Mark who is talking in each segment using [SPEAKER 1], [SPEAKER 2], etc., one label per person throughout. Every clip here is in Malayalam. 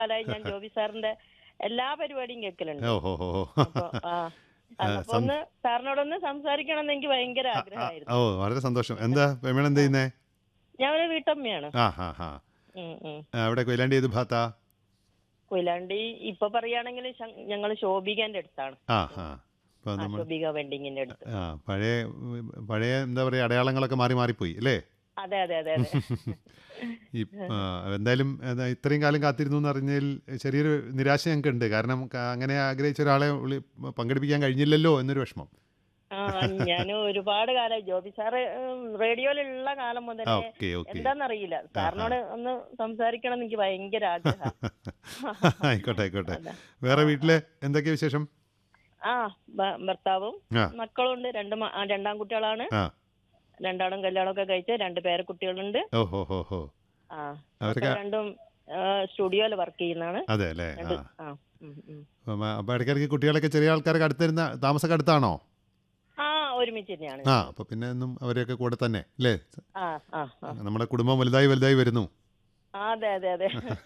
[SPEAKER 1] കാലമായി ഞാൻ ജോബി സാറിന്റെ എല്ലാ പരിപാടിയും കേൾക്കലുണ്ട്
[SPEAKER 2] ഓ ഹോ ഹോ ഹോ.
[SPEAKER 1] അപ്പൊ ആ അപ്പൊ ഒന്ന് സാറിനോടൊന്ന് സംസാരിക്കണം എന്ന് എനിക്ക് ഭയങ്കര ആഗ്രഹമായിരുന്നു
[SPEAKER 2] ഓ വളരെ സന്തോഷം എന്താ പെമേൺ എന്ത് ചെയ്യുന്നേ
[SPEAKER 1] ഞാൻ ഒരു വീട്ടമ്മയാണ്
[SPEAKER 2] ആ ഹാ ഹാ
[SPEAKER 1] ഉം, ഉം.
[SPEAKER 2] അവിടെ കൊയിലാണ്ടി ഏത് ഭാഗത്താ
[SPEAKER 1] കൊയിലാണ്ടി ഇപ്പൊ പറയുകയാണെങ്കിൽ ഞങ്ങൾ ശോഭികന്റെ അടുത്താണ്
[SPEAKER 2] ആ ഹാ അപ്പോൾ
[SPEAKER 1] ആ,
[SPEAKER 2] നമ്മൾ
[SPEAKER 1] ശോഭിക വെഡിങ്ങിന്റെ അടുത്ത്
[SPEAKER 2] ആ പഴയ പഴയ എന്താ പറയുക അടയാളങ്ങളൊക്കെ മാറി മാറിപ്പോയി അല്ലേ
[SPEAKER 1] അതെ അതെ അതെ അതെ
[SPEAKER 2] ഈ ആ, എന്തായാലും എന്താ ഇത്രയും കാലം കാത്തിരുന്നു എന്ന് അറിഞ്ഞതിൽ ചെറിയൊരു നിരാശ ഞങ്ങൾക്ക് ഉണ്ട് കാരണം ക- അങ്ങനെ ആഗ്രഹിച്ച ഒരാളെ വിളി പങ്കെടുപ്പിക്കാൻ കഴിഞ്ഞില്ലല്ലോ എന്നൊരു വിഷമം
[SPEAKER 1] ആ ഞാൻ ഒരുപാട് കാലം ജോബി സാറ് ഉം, റേഡിയോയിലുള്ള കാലം
[SPEAKER 2] ആ
[SPEAKER 1] മുതലേ
[SPEAKER 2] ഓക്കെ ഓക്കെ
[SPEAKER 1] എന്താന്നറിയില്ല സാറിനോട് ഒന്ന് സംസാരിക്കണം എന്ന് എനിക്ക് ഭയങ്കര ആഗ്രഹം
[SPEAKER 2] ആയിക്കോട്ടെ ആയിക്കോട്ടെ വേറെ വീട്ടിലെ എന്തൊക്കെയാ വിശേഷം
[SPEAKER 1] ആ ഭ- ഭർത്താവും
[SPEAKER 2] ആ
[SPEAKER 1] മക്കളും ഉണ്ട് രണ്ട് മ- ആ, രണ്ടാം കുട്ടികളാണ്
[SPEAKER 2] ആ
[SPEAKER 1] രണ്ടാളും കല്യാണമൊക്കെ കഴിച്ച് രണ്ട് പേരെ കുട്ടികളുണ്ട്
[SPEAKER 2] ഓ ഹോ ഹോ ഹോ
[SPEAKER 1] ആ
[SPEAKER 2] അവരൊക്കെ
[SPEAKER 1] ഒക്കെ രണ്ടും സ്റ്റുഡിയോയിൽ വർക്ക് ചെയ്യുന്നതാണ്
[SPEAKER 2] അതെ അല്ലേ
[SPEAKER 1] രണ്ട്
[SPEAKER 2] ആ
[SPEAKER 1] ആ ഉം, ഉം.
[SPEAKER 2] അപ്പം അപ്പോൾ ഇടയ്ക്കിടയ്ക്ക് കുട്ടികളൊക്കെ ചെറിയ ആൾക്കാരൊക്കെ അടുത്തിരുന്ന താമസമൊക്കെ അടുത്താണോ
[SPEAKER 1] ആ ഒരുമിച്ച് തന്നെയാണ്
[SPEAKER 2] ആ അപ്പോൾ പിന്നെ എന്നും അവരെയൊക്കെ കൂടെ തന്നെ അല്ലേ
[SPEAKER 1] ആ ആ ആ
[SPEAKER 2] നമ്മുടെ കുടുംബം വലുതായി വലുതായി വരുന്നു
[SPEAKER 1] ആ, അതെ അതെ അതെ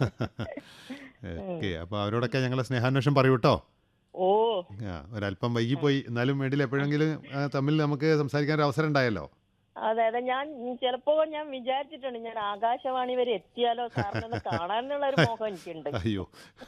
[SPEAKER 2] ഓക്കെ അപ്പോൾ അവരോടൊക്കെ ഞങ്ങളെ സ്നേഹാന്വേഷണം പറയൂ കേട്ടോ
[SPEAKER 1] ഓ
[SPEAKER 2] ആ ഒരല്പം വൈകിപ്പോയി എന്നാലും വേണ്ടിയില്ല എപ്പോഴെങ്കിലും ആ, തമ്മിൽ നമുക്ക് സംസാരിക്കാൻ ഒരു അവസരം ഉണ്ടായല്ലോ
[SPEAKER 1] അതെ അതെ ഞാൻ ചിലപ്പോ ഞാൻ വിചാരിച്ചിട്ടുണ്ട് ഞാൻ ആകാശവാണി വരെ എത്തിയാലോ സാറിനൊന്ന് കാണാനുള്ള ഒരു മോഹം എനിക്കുണ്ട്
[SPEAKER 2] അയ്യോ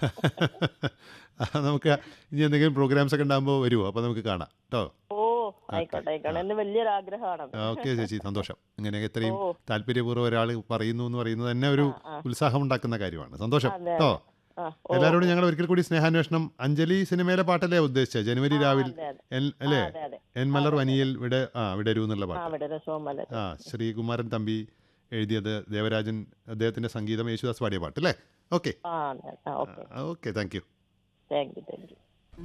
[SPEAKER 2] ആ, നമുക്ക് ഇനി എന്തെങ്കിലും പ്രോഗ്രാംസ് ഒക്കെ ഉണ്ടാകുമ്പോൾ വരുമോ അപ്പോൾ നമുക്ക് കാണാം കേട്ടോ
[SPEAKER 1] ഓ ആയിക്കോട്ടെ ആയിക്കോട്ടെ എന്ന് വലിയൊരു ആഗ്രഹമാണ്
[SPEAKER 2] ഓക്കെ ചേച്ചി സന്തോഷം ഇങ്ങനെയൊക്കെ ഇത്രയും
[SPEAKER 1] ഓ.
[SPEAKER 2] താല്പര്യപൂർവ്വം ഒരാൾ പറയുന്നു എന്ന് പറയുന്നത് തന്നെ ഒരു
[SPEAKER 1] ആ, ആ.
[SPEAKER 2] ഉത്സാഹം ഉണ്ടാക്കുന്ന കാര്യമാണ് സന്തോഷം
[SPEAKER 1] അതെ,
[SPEAKER 2] കേട്ടോ
[SPEAKER 1] ആ, ഓ,
[SPEAKER 2] എല്ലാവരോടും ഞങ്ങൾ ഒരിക്കൽ കൂടി സ്നേഹാന്വേഷണം അഞ്ജലി സിനിമയിലെ പാട്ടല്ലേ ഉദ്ദേശിച്ചത് ജനുവരി രാവിൽ
[SPEAKER 1] അതെ അതെ
[SPEAKER 2] എൻ
[SPEAKER 1] ആ,
[SPEAKER 2] അല്ലേ
[SPEAKER 1] അതെ അതെ
[SPEAKER 2] എൻ മലർ വനിയിൽ വിട ആ വിടരൂ എന്നുള്ള
[SPEAKER 1] ആ
[SPEAKER 2] പാട്ട്
[SPEAKER 1] അവിടെ രസോമല
[SPEAKER 2] ആ ശ്രീകുമാരൻ തമ്പി എഴുതിയത് ദേവരാജൻ അദ്ദേഹത്തിന്റെ സംഗീതം യേശുദാസ് പാടിയ പാട്ട് അല്ലേ ഓക്കെ
[SPEAKER 1] ആ അതെ ആ okay
[SPEAKER 2] okay thank you
[SPEAKER 1] thank you thank U